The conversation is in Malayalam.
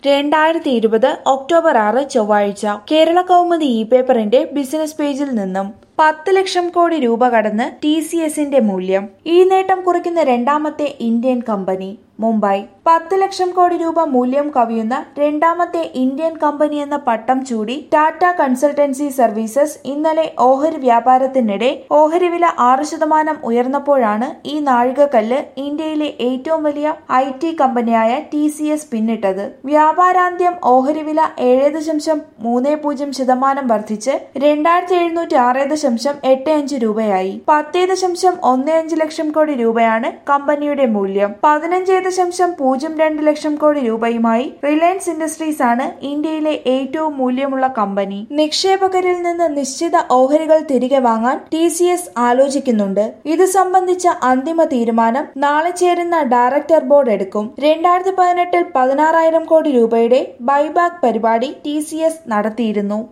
രണ്ടായിരത്തി ഇരുപത് ഒക്ടോബർ ആറ് ചൊവ്വാഴ്ച കേരള കൗമുദി ഇ പേപ്പറിന്റെ ബിസിനസ് പേജിൽ നിന്നും പത്ത് ലക്ഷം കോടി രൂപ കടന്ന് ടി സി എസിന്റെ മൂല്യം ഈ നേട്ടം കുറിക്കുന്ന രണ്ടാമത്തെ ഇന്ത്യൻ കമ്പനി മുംബൈ പത്ത് ലക്ഷം കോടി രൂപ മൂല്യം കവിയുന്ന രണ്ടാമത്തെ ഇന്ത്യൻ കമ്പനി എന്ന പട്ടം ചൂടി ടാറ്റ കൺസൾട്ടൻസി സർവീസസ് ഇന്നലെ ഓഹരി വ്യാപാരത്തിനിടെ ഓഹരി വില ആറ് ശതമാനം ഉയർന്നപ്പോഴാണ് ഈ നാഴികക്കല്ല് ഇന്ത്യയിലെ ഏറ്റവും വലിയ ഐ ടി കമ്പനിയായ ടി സി എസ് പിന്നിട്ടത് വ്യാപാരാന്ത്യം ഓഹരി വില ഏഴ് ദശാംശം മൂന്ന് പൂജ്യം ശതമാനം വർദ്ധിച്ച് രണ്ടായിരത്തി എഴുന്നൂറ്റി ആറ് ദശാംശം എട്ട് അഞ്ച് രൂപയായി പത്ത് ദശാംശം ഒന്ന് അഞ്ച് ലക്ഷം കോടി രൂപയാണ് കമ്പനിയുടെ മൂല്യം പതിനഞ്ച് ദശാംശം പൂജ്യം രണ്ട് ലക്ഷം കോടി രൂപയുമായി റിലയൻസ് ഇൻഡസ്ട്രീസ് ആണ് ഇന്ത്യയിലെ ഏറ്റവും മൂല്യമുള്ള കമ്പനി നിക്ഷേപകരിൽ നിന്ന് നിശ്ചിത ഓഹരികൾ തിരികെ വാങ്ങാൻ ടി സി എസ് ആലോചിക്കുന്നുണ്ട് ഇത് സംബന്ധിച്ച അന്തിമ തീരുമാനം നാളെ ചേരുന്ന ഡയറക്ടർ ബോർഡ് എടുക്കും രണ്ടായിരത്തി പതിനെട്ടിൽ പതിനാറായിരം കോടി രൂപയുടെ ബൈബാക്ക് പരിപാടി ടി സി എസ് നടത്തിയിരുന്നു